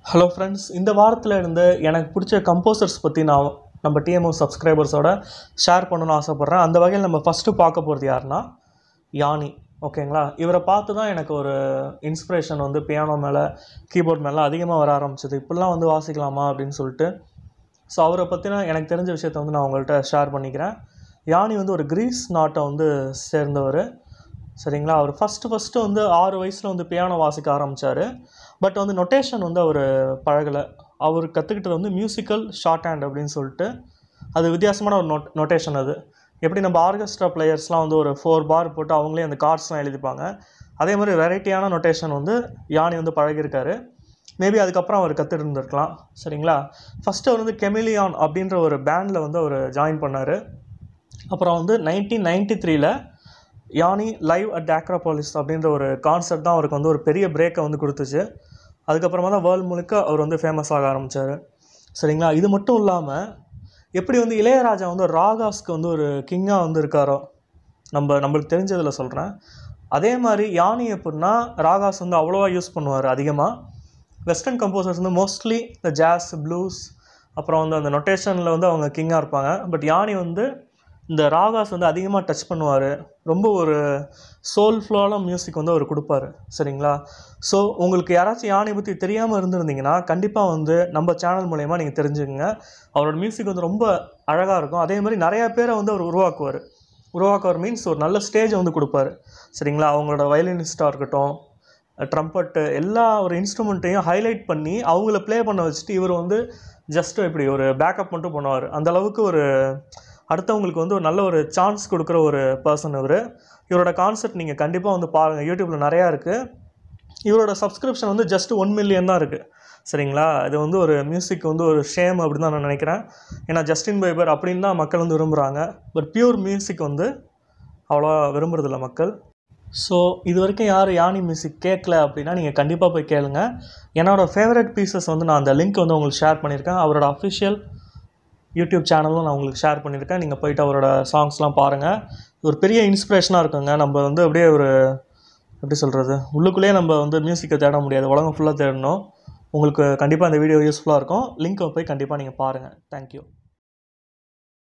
hello friends இந்த வாரத்தில் இருந்து எனக்கு பிடிச்ச கம்போசர்ஸ் பற்றி நான் நம்ம டிஎம்ஓ சப்ஸ்கிரைபர்ஸோட ஷேர் பண்ணணும்னு ஆசைப்பட்றேன் அந்த வகையில் நம்ம ஃபஸ்ட்டு பார்க்க போகிறது யாருன்னா யானி ஓகேங்களா இவரை பார்த்து தான் எனக்கு ஒரு இன்ஸ்பிரேஷன் வந்து பியானோ மேலே கீபோர்ட் மேலே அதிகமாக வர ஆரம்பிச்சது இப்படிலாம் வந்து வாசிக்கலாமா அப்படின்னு சொல்லிட்டு ஸோ அவரை பற்றின எனக்கு தெரிஞ்ச விஷயத்த வந்து நான் உங்கள்கிட்ட ஷேர் பண்ணிக்கிறேன் யானி வந்து ஒரு கிரீஸ் நாட்டை வந்து சேர்ந்தவர் சரிங்களா அவர் ஃபஸ்ட்டு ஃபஸ்ட்டு வந்து ஆறு வயசில் வந்து பியானோ வாசிக்க ஆரம்பித்தார் பட் வந்து நொட்டேஷன் வந்து அவர் பழகலை அவர் கற்றுக்கிட்டது வந்து மியூசிக்கல் ஷார்ட் ஹேண்ட் அப்படின்னு சொல்லிட்டு அது வித்தியாசமான ஒரு நோட் நொட்டேஷன் அது எப்படி நம்ம ஆர்கெஸ்ட்ரா பிளேயர்ஸ்லாம் வந்து ஒரு ஃபோர் பார் போட்டு அவங்களே அந்த கார்ட்ஸ்லாம் எழுதிப்பாங்க அதே மாதிரி வெரைட்டியான நொட்டேஷன் வந்து யானி வந்து பழகியிருக்காரு மேபி அதுக்கப்புறம் அவர் கற்றுருந்துருக்கலாம் சரிங்களா ஃபஸ்ட்டு அவர் வந்து கெமிலியான் அப்படின்ற ஒரு பேண்டில் வந்து அவர் ஜாயின் பண்ணார் அப்புறம் வந்து நைன்டீன் நைன்டி த்ரீல யானி லைவ் அட் ஆக்ரோபாலிஸ் அப்படின்ற ஒரு கான்செப்ட் தான் அவருக்கு வந்து ஒரு பெரிய பிரேக்கை வந்து கொடுத்துச்சு அதுக்கப்புறமா தான் வேர்ல்டு முழுக்க அவர் வந்து ஃபேமஸ் ஆக ஆரம்பித்தார் சரிங்களா இது மட்டும் இல்லாமல் எப்படி வந்து இளையராஜா வந்து ஒரு ராகாஸ்க்கு வந்து ஒரு கிங்காக வந்து இருக்காரோ நம்ம நம்மளுக்கு தெரிஞ்சதில் சொல்கிறேன் அதே மாதிரி யானி எப்படின்னா ராகாஸ் வந்து அவ்வளோவா யூஸ் பண்ணுவார் அதிகமாக வெஸ்டர்ன் கம்போசர்ஸ் வந்து மோஸ்ட்லி இந்த ஜாஸ் ப்ளூஸ் அப்புறம் வந்து அந்த நொட்டேஷனில் வந்து அவங்க கிங்காக இருப்பாங்க பட் யானி வந்து இந்த ராகாஸ் வந்து அதிகமாக டச் பண்ணுவார் ரொம்ப ஒரு சோல்ஃபுல்லான மியூசிக் வந்து அவர் கொடுப்பாரு சரிங்களா ஸோ உங்களுக்கு யாராச்சும் யானை பற்றி தெரியாமல் இருந்திருந்தீங்கன்னா கண்டிப்பாக வந்து நம்ம சேனல் மூலயமா நீங்கள் தெரிஞ்சுக்கங்க அவரோட மியூசிக் வந்து ரொம்ப அழகாக இருக்கும் அதே மாதிரி நிறையா பேரை வந்து அவர் உருவாக்குவார் உருவாக்குவார் மீன்ஸ் ஒரு நல்ல ஸ்டேஜை வந்து கொடுப்பாரு சரிங்களா அவங்களோட வயலினிஸ்டாக இருக்கட்டும் ட்ரம்பட்டு எல்லா ஒரு இன்ஸ்ட்ருமெண்ட்டையும் ஹைலைட் பண்ணி அவங்கள ப்ளே பண்ண வச்சுட்டு இவர் வந்து ஜஸ்ட் இப்படி ஒரு பேக்கப் மட்டும் பண்ணுவார் அந்த அளவுக்கு ஒரு அடுத்தவங்களுக்கு வந்து ஒரு நல்ல ஒரு சான்ஸ் கொடுக்குற ஒரு பர்சன் இவர் இவரோட கான்செப்ட் நீங்கள் கண்டிப்பாக வந்து பாருங்கள் யூடியூப்பில் நிறையா இருக்குது இவரோட சப்ஸ்கிரிப்ஷன் வந்து ஜஸ்ட் ஒன் மில்லியன் தான் இருக்குது சரிங்களா இது வந்து ஒரு மியூசிக் வந்து ஒரு ஷேம் அப்படின்னு தான் நான் நினைக்கிறேன் ஏன்னா ஜஸ்டின் பைபர் அப்படின்னு தான் மக்கள் வந்து விரும்புகிறாங்க பட் பியூர் மியூசிக் வந்து அவ்வளோவா விரும்புறதில்ல மக்கள் ஸோ இது வரைக்கும் யார் யானி மியூசிக் கேட்கல அப்படின்னா நீங்கள் கண்டிப்பாக போய் கேளுங்க என்னோடய ஃபேவரட் பீசஸ் வந்து நான் அந்த லிங்க் வந்து உங்களுக்கு ஷேர் பண்ணியிருக்கேன் அவரோட அஃபிஷியல் யூடியூப் சேனலும் நான் உங்களுக்கு ஷேர் பண்ணியிருக்கேன் நீங்கள் போயிட்டு அவரோட சாங்ஸ்லாம் பாருங்கள் ஒரு பெரிய இன்ஸ்பிரேஷனாக இருக்குங்க நம்ம வந்து அப்படியே ஒரு எப்படி சொல்கிறது உள்ளுக்குள்ளேயே நம்ம வந்து மியூசிக்கை தேட முடியாது உலகம் ஃபுல்லாக தேடணும் உங்களுக்கு கண்டிப்பாக இந்த வீடியோ யூஸ்ஃபுல்லாக இருக்கும் லிங்க்கை போய் கண்டிப்பாக நீங்கள் பாருங்கள் தேங்க்யூ